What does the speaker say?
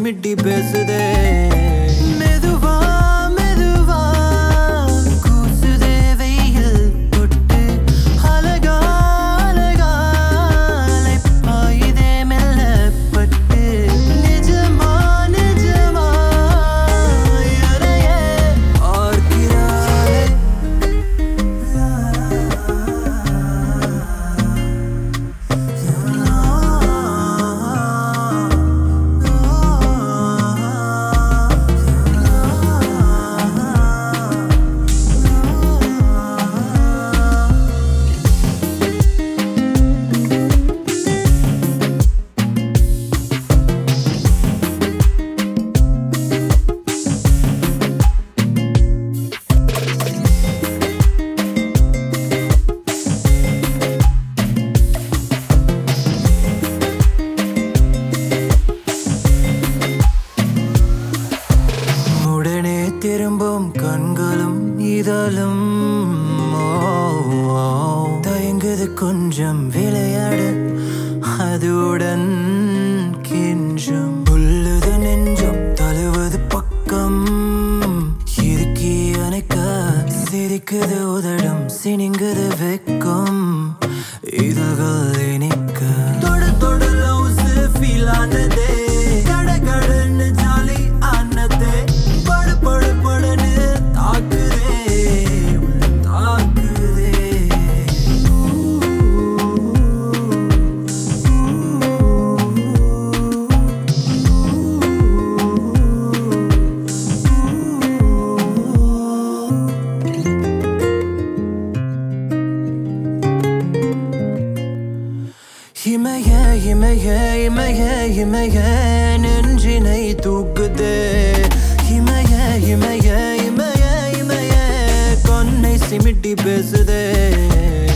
சிமிட்டி பேசுதே மெதுவா மெதுவா கூசுதே வெயில் தொட்டு அழகா அழகா அலை பாயுதே மெல்லப்பட்டு நிஜமா நிஜமா யாரையே பார்க்கிறாளே உடனே திரும்பும் கண்களும் இதழும் ஓ, ஓ. தயங்குது கொஞ்சம் விளையாட அதுவுடன் கெஞ்சும் உள்ளது நெஞ்சம் தழுவது பக்கம் இறுக்கி அணைக்க சிரிக்குது உதடும் சினிங்குது வெக்கம் இதழ்கள் இனிக்க தொட தொட லவ்ஸ் ஃபீல் ஆனதே கட கடன்னு ஜாலி ஆனதே பட பட படன்னு தாக்குதே உள்ள தாக்குதே இமய இமய இமய இமய நெஞ்சினை தூக்குதே இமய இமய இமய இமய கொன்னை சிமிட்டி பேசுதே